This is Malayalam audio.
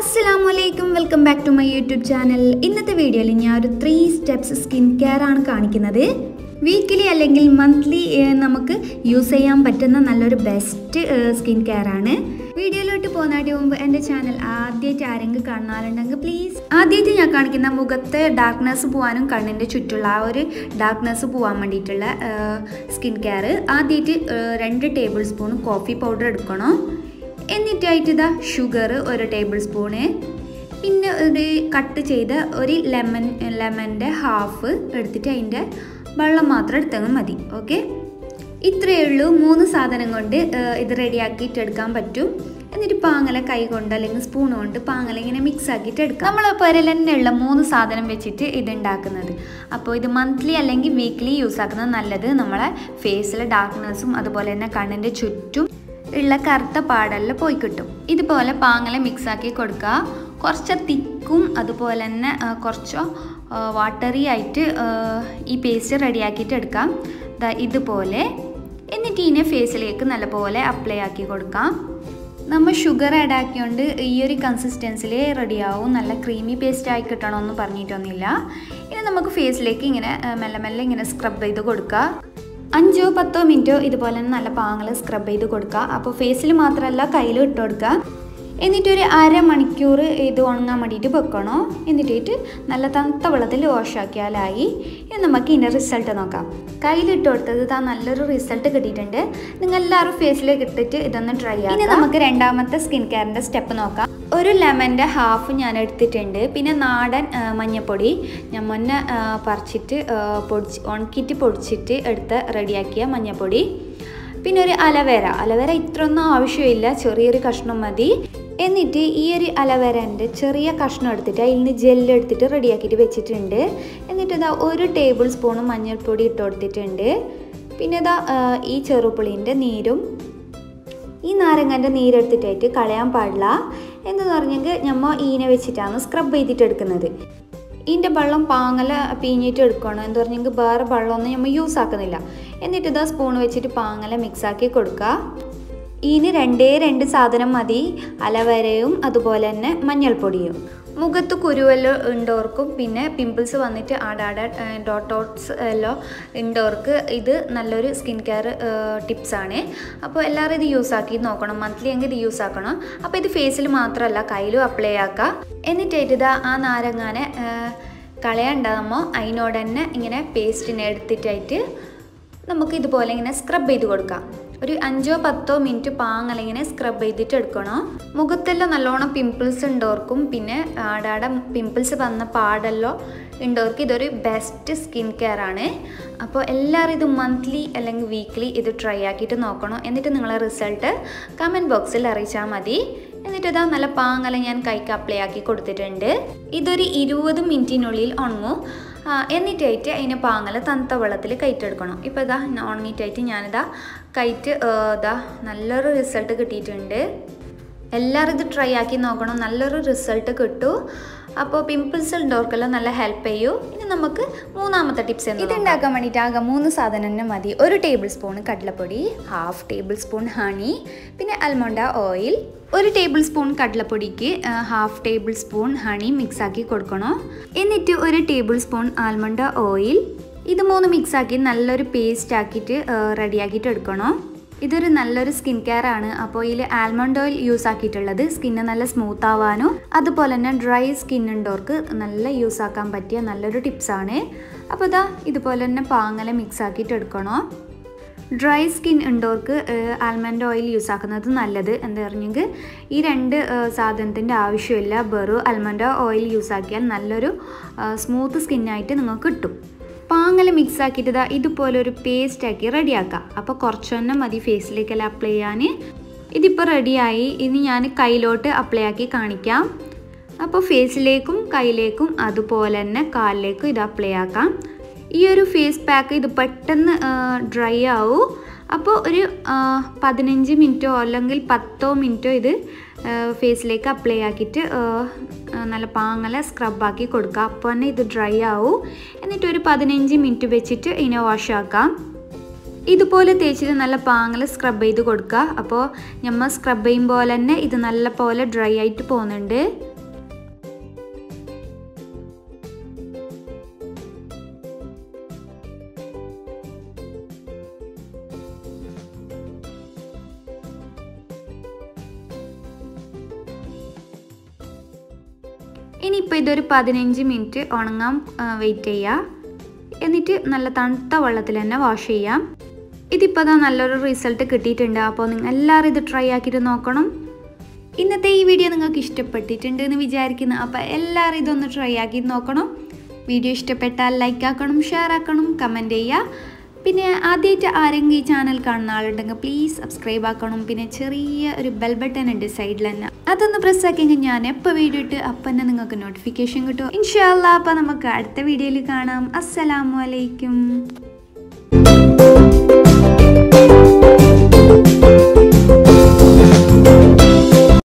അസ്സലാമു അലൈക്കും welcome back to my YouTube channel ഇന്നത്തെ വീഡിയോയിൽ ഞാൻ ഒരു ത്രീ സ്റ്റെപ്സ് സ്കിൻ കെയർ ആണ് കാണിക്കുന്നത് വീക്കിലി അല്ലെങ്കിൽ മന്ത്ലി നമുക്ക് യൂസ് ചെയ്യാൻ പറ്റുന്ന നല്ലൊരു ബെസ്റ്റ് സ്കിൻ കെയർ ആണ് വീഡിയോയിലോട്ട് പോകുന്നതിന് മുമ്പ് എൻ്റെ ചാനൽ ആദ്യമായിട്ട് ആരെങ്കിലും കാണാറുണ്ടെങ്കിൽ പ്ലീസ് ആദ്യമായിട്ട് ഞാൻ കാണിക്കുന്ന മുഖത്തെ ഡാർക്ക്നെസ് പോകാനും കണ്ണിൻ്റെ ചുറ്റുള്ള ആ ഒരു ഡാർക്ക്നെസ് പോകാൻ വേണ്ടിയിട്ടുള്ള സ്കിൻ കെയർ ആദ്യമായിട്ട് രണ്ട് ടേബിൾ സ്പൂൺ കോഫി പൗഡർ എടുക്കണം എന്നിട്ടായിട്ട് ഇതാ ഷുഗർ ഒരു ടേബിൾ സ്പൂണ് പിന്നെ ഒരു കട്ട് ചെയ്ത ഒരു ലെമൺ ലെമൻ്റെ ഹാഫ് എടുത്തിട്ട് അതിൻ്റെ വെള്ളം മാത്രം എടുത്തെങ്കിൽ മതി ഓക്കെ ഇത്രയേ ഉള്ളൂ മൂന്ന് സാധനം കൊണ്ട് ഇത് റെഡിയാക്കിയിട്ട് എടുക്കാൻ പറ്റും എന്നിട്ട് പാങ്ങല കൈ കൊണ്ട് അല്ലെങ്കിൽ സ്പൂൺ കൊണ്ട് പാങ്ങല ഇങ്ങനെ മിക്സ് ആക്കിയിട്ട് എടുക്കാം നമ്മൾ പുരൽ തന്നെയുള്ള മൂന്ന് സാധനം വെച്ചിട്ട് ഇത് ഉണ്ടാക്കുന്നത് അപ്പോൾ ഇത് മന്ത്ലി അല്ലെങ്കിൽ വീക്ക്ലി യൂസ് ആക്കുന്നത് നല്ലത് നമ്മളെ ഫേസിലെ ഡാർക്ക്നെസ്സും അതുപോലെ തന്നെ കണ്ണിൻ്റെ ചുറ്റും ഉള്ള കറുത്ത പാടെല്ലാം പോയി കിട്ടും ഇതുപോലെ പാങ്ങല മിക്സ് ആക്കി കൊടുക്കുക കുറച്ച് തിക്കും അതുപോലെ തന്നെ കുറച്ച് വാട്ടറി ആയിട്ട് ഈ പേസ്റ്റ് റെഡിയാക്കിയിട്ട് എടുക്കാം ഇതുപോലെ എന്നിട്ട് ഇതിനെ ഫേസിലേക്ക് നല്ലപോലെ അപ്ലൈ ആക്കി കൊടുക്കാം നമ്മൾ ഷുഗർ ആഡ് ആക്കിയോണ്ട് ഈ ഒരു കൺസിസ്റ്റൻസിൽ റെഡിയാവും നല്ല ക്രീമി പേസ്റ്റ് ആയി കിട്ടണമെന്ന് പറഞ്ഞിട്ടൊന്നുമില്ല ഇനി നമുക്ക് ഫേസിലേക്ക് ഇങ്ങനെ മെല്ലെ മെല്ലെ ഇങ്ങനെ സ്ക്രബ് ചെയ്ത് കൊടുക്കുക അഞ്ചോ പത്തോ മിനിറ്റോ ഇതുപോലെ തന്നെ നല്ല പാങ്ങൾ സ്ക്രബ് ചെയ്ത് കൊടുക്കുക അപ്പോൾ ഫേസിൽ മാത്രമല്ല കയ്യിലും ഇട്ട് കൊടുക്കുക എന്നിട്ടൊരു അരമണിക്കൂർ ഇത് ഉണങ്ങാൻ വേണ്ടിയിട്ട് വെക്കണോ എന്നിട്ടിട്ട് നല്ല തണുത്ത വെള്ളത്തിൽ വാഷാക്കിയാലായി ഇനി നമുക്ക് ഇതിൻ്റെ റിസൾട്ട് നോക്കാം കയ്യിലിട്ട് കൊടുത്തത് ഇതാ നല്ലൊരു റിസൾട്ട് കിട്ടിയിട്ടുണ്ട് നിങ്ങൾ എല്ലാവരും ഫേസിലേക്ക് ഇട്ടിട്ട് ഇതൊന്ന് ട്രൈ ചെയ്യാം ഇനി നമുക്ക് രണ്ടാമത്തെ സ്കിൻ കെയറിൻ്റെ സ്റ്റെപ്പ് നോക്കാം ഒരു ലെമൻ്റെ ഹാഫ് ഞാൻ എടുത്തിട്ടുണ്ട് പിന്നെ നാടൻ മഞ്ഞപ്പൊടി ഞാൻ മുന്നേ പറിച്ചിട്ട് പൊടിച്ച് ഉണക്കിയിട്ട് പൊടിച്ചിട്ട് എടുത്ത് റെഡിയാക്കിയ മഞ്ഞപ്പൊടി പിന്നെ ഒരു അലവേര അലവേര ഇത്രയൊന്നും ആവശ്യമില്ല ചെറിയൊരു കഷ്ണം മതി എന്നിട്ട് ഈ ഒരു അലവേരൻ്റെ ചെറിയ കഷ്ണം എടുത്തിട്ട് അതിൽ നിന്ന് ജെല്ല് എടുത്തിട്ട് റെഡിയാക്കിയിട്ട് വെച്ചിട്ടുണ്ട് എന്നിട്ട് ഇതാ ഒരു ടേബിൾ സ്പൂൺ മഞ്ഞൾപ്പൊടി ഇട്ട് കൊടുത്തിട്ടുണ്ട് പിന്നെ ഇതാ ഈ ചെറുപുളീൻ്റെ നീരും ഈ നാരങ്ങൻ്റെ നീരെടുത്തിട്ടായിട്ട് കളയാൻ പാടില്ല എന്ന് പറഞ്ഞെങ്കിൽ നമ്മൾ ഈനെ വെച്ചിട്ടാണ് സ്ക്രബ് ചെയ്തിട്ട് എടുക്കുന്നത് ഇതിൻ്റെ വെള്ളം പാങ്ങല പിഴിഞ്ഞിട്ട് എടുക്കണം എന്ന് പറഞ്ഞെങ്കിൽ വേറെ വെള്ളമൊന്നും നമ്മൾ യൂസ് ആക്കുന്നില്ല എന്നിട്ട് ഇതാ സ്പൂൺ വെച്ചിട്ട് പാങ്ങല മിക്സാക്കി കൊടുക്കുക ഇതിന് രണ്ടേ രണ്ട് സാധനം മതി അലവരയും അതുപോലെ തന്നെ മഞ്ഞൾപ്പൊടിയും മുഖത്ത് കുരുവെല്ലാം ഉണ്ടോർക്കും പിന്നെ പിമ്പിൾസ് വന്നിട്ട് ആടാടെ ഡോട്ട് ഡോട്ട്സ് എല്ലാം ഉണ്ടോർക്ക് ഇത് നല്ലൊരു സ്കിൻ കെയർ ടിപ്സാണ് അപ്പോൾ എല്ലാവരും ഇത് യൂസ് ആക്കി നോക്കണം മന്ത്ലി എങ്കിൽ ഇത് യൂസ് ആക്കണം അപ്പോൾ ഇത് ഫേസിൽ മാത്രമല്ല കയ്യിലും അപ്ലൈ ആക്കുക എന്നിട്ടായിട്ട് ഇതാ ആ നാരങ്ങാനെ കളയണ്ട നമ്മൾ അതിനോട് തന്നെ ഇങ്ങനെ പേസ്റ്റിനെ എടുത്തിട്ടായിട്ട് നമുക്ക് ഇതുപോലെ ഇങ്ങനെ സ്ക്രബ് ചെയ്ത് കൊടുക്കാം ഒരു അഞ്ചോ പത്തോ മിനിറ്റ് പാങ്ങലിങ്ങനെ സ്ക്രബ് ചെയ്തിട്ട് എടുക്കണം മുഖത്തെല്ലാം നല്ലോണം പിമ്പിൾസ് ഉണ്ടോർക്കും പിന്നെ ആടാടെ പിമ്പിൾസ് വന്ന പാടെല്ലാം ഉണ്ടോർക്ക് ഇതൊരു ബെസ്റ്റ് സ്കിൻ കെയർ ആണ് അപ്പോൾ എല്ലാവരും ഇത് മന്ത്ലി അല്ലെങ്കിൽ വീക്ക്ലി ഇത് ട്രൈ ആക്കിയിട്ട് നോക്കണം എന്നിട്ട് നിങ്ങളെ റിസൾട്ട് കമൻറ്റ് ബോക്സിൽ അറിയിച്ചാൽ മതി എന്നിട്ട് ഇതാ നല്ല പാങ്ങല ഞാൻ കൈക്ക് അപ്ലൈ ആക്കി കൊടുത്തിട്ടുണ്ട് ഇതൊരു ഇരുപത് മിനിറ്റിനുള്ളിൽ ഉണങ്ങും എന്നിട്ടായിട്ട് അതിനെ പാങ്ങല തണുത്ത വെള്ളത്തിൽ കയറ്റെടുക്കണം ഇപ്പോൾ ഇതാ ഉണങ്ങിയിട്ടായിട്ട് ഞാനിതാ കയറ്റ് ഇതാ നല്ലൊരു റിസൾട്ട് കിട്ടിയിട്ടുണ്ട് എല്ലാവരും ഇത് ട്രൈ ആക്കി നോക്കണം നല്ലൊരു റിസൾട്ട് കിട്ടും അപ്പോൾ പിമ്പിൾസ് ഉള്ളവർക്കെല്ലാം നല്ല ഹെൽപ്പ് ചെയ്യൂ ഇനി നമുക്ക് മൂന്നാമത്തെ ടിപ്സ് ഇത് ഉണ്ടാക്കാൻ വേണ്ടിയിട്ട് ആകെ മൂന്ന് സാധനം തന്നെ മതി ഒരു ടേബിൾ സ്പൂൺ കടലപ്പൊടി ഹാഫ് ടേബിൾ സ്പൂൺ ഹണി പിന്നെ അൽമോണ്ട ഓയിൽ ഒരു ടേബിൾ സ്പൂൺ കടലപ്പൊടിക്ക് half tablespoon honey mix ആക്കി കൊടുക്കണം എന്നിട്ട് ഒരു ടേബിൾ സ്പൂൺ ആൽമണ്ട ഓയിൽ ഇത് മൂന്ന് മിക്സ് ആക്കി നല്ലൊരു പേസ്റ്റ് ആക്കിയിട്ട് റെഡിയാക്കിയിട്ട് എടുക്കണം ഇതൊരു നല്ലൊരു സ്കിൻ കെയർ ആണ് അപ്പോൾ ഇതിൽ ആൽമണ്ട് ഓയിൽ യൂസ് ആക്കിയിട്ടുള്ളത് സ്കിന്ന് നല്ല സ്മൂത്ത് ആവാനും അതുപോലെ തന്നെ ഡ്രൈ സ്കിൻ ഉണ്ടവർക്ക് നല്ല യൂസ് ആക്കാൻ പറ്റിയ നല്ലൊരു ടിപ്സാണ് അപ്പോൾ ഇതാ ഇതുപോലെ തന്നെ പാങ്ങല മിക്സ് ആക്കിയിട്ട് എടുക്കണം ഡ്രൈ സ്കിൻ ഉണ്ടവർക്ക് ആൽമണ്ട് ഓയിൽ യൂസ് ആക്കുന്നത് നല്ലത് എന്താ പറഞ്ഞെങ്കിൽ ഈ രണ്ട് സാധനത്തിൻ്റെ ആവശ്യമില്ല വെറും ആൽമണ്ട് ഓയിൽ യൂസ് ആക്കിയാൽ നല്ലൊരു സ്മൂത്ത് സ്കിന്നായിട്ട് നിങ്ങൾക്ക് കിട്ടും പാങ്ങൽ മിക്സ് ആക്കിയിട്ട് ഇതാ ഇതുപോലെ ഒരു പേസ്റ്റ് ആക്കി റെഡിയാക്കാം അപ്പോൾ കുറച്ച് തന്നെ മതി ഫേസിലേക്കെല്ലാം അപ്ലൈ ചെയ്യാൻ ഇതിപ്പോൾ റെഡിയായി ഇനി ഞാൻ കയ്യിലോട്ട് അപ്ലൈ ആക്കി കാണിക്കാം അപ്പോൾ ഫേസിലേക്കും കയ്യിലേക്കും അതുപോലെ തന്നെ കാലിലേക്കും ഇത് അപ്ലൈ ആക്കാം ഈ ഒരു ഫേസ് പാക്ക് ഇത് പെട്ടെന്ന് ഡ്രൈ ആവും അപ്പോൾ ഒരു പതിനഞ്ച് മിനിറ്റോ അല്ലെങ്കിൽ പത്തോ മിനിറ്റോ ഇത് ഫേസിലേക്ക് അപ്ലൈ ആക്കിയിട്ട് നല്ല പാങ്ങല സ്ക്രബാക്കി കൊടുക്കുക അപ്പോൾ തന്നെ ഇത് ഡ്രൈ ആവും എന്നിട്ട് ഒരു പതിനഞ്ച് മിനിറ്റ് വെച്ചിട്ട് ഇതിനെ വാഷ് ആക്കാം ഇതുപോലെ തേച്ചിട്ട് നല്ല പാങ്ങൽ സ്ക്രബ് ചെയ്ത് കൊടുക്കുക അപ്പോൾ നമ്മൾ സ്ക്രബ് ചെയ്യും പോലെ തന്നെ ഇത് നല്ല പോലെ ഡ്രൈ ആയിട്ട് പോകുന്നുണ്ട് ഇനിയിപ്പോൾ ഇതൊരു പതിനഞ്ച് മിനിറ്റ് ഉണങ്ങാൻ വെയിറ്റ് ചെയ്യുക എന്നിട്ട് നല്ല തണുത്ത വെള്ളത്തിൽ തന്നെ വാഷ് ചെയ്യാം ഇതിപ്പോൾ അതാ നല്ലൊരു റിസൾട്ട് കിട്ടിയിട്ടുണ്ട് അപ്പോൾ നിങ്ങൾ എല്ലാവരും ഇത് ട്രൈ ആക്കിയിട്ട് നോക്കണം ഇന്നത്തെ ഈ വീഡിയോ നിങ്ങൾക്ക് ഇഷ്ടപ്പെട്ടിട്ടുണ്ട് എന്ന് വിചാരിക്കുന്നു അപ്പോൾ എല്ലാവരും ഇതൊന്ന് ട്രൈ ആക്കി നോക്കണം വീഡിയോ ഇഷ്ടപ്പെട്ടാൽ ലൈക്ക് ആക്കണം ഷെയർ ആക്കണം കമൻറ്റ് ചെയ്യുക പിന്നെ ആദ്യമായിട്ട് ആരെങ്കിലും ഈ ചാനൽ കാണുന്ന ആളുണ്ടെങ്കിൽ പ്ലീസ് സബ്സ്ക്രൈബ് ആക്കണം പിന്നെ ചെറിയ ഒരു ബെൽ ബട്ടൺ ഉണ്ട് സൈഡിൽ തന്നെ അതൊന്ന് പ്രസ് ആക്കിയെങ്കിൽ ഞാൻ എപ്പോൾ വീഡിയോ ഇട്ട് അപ്പം തന്നെ നിങ്ങൾക്ക് നോട്ടിഫിക്കേഷൻ കിട്ടും ഇൻഷാല്ല അപ്പോൾ നമുക്ക് അടുത്ത വീഡിയോയിൽ കാണാം അസ്സലാമു അലൈക്കും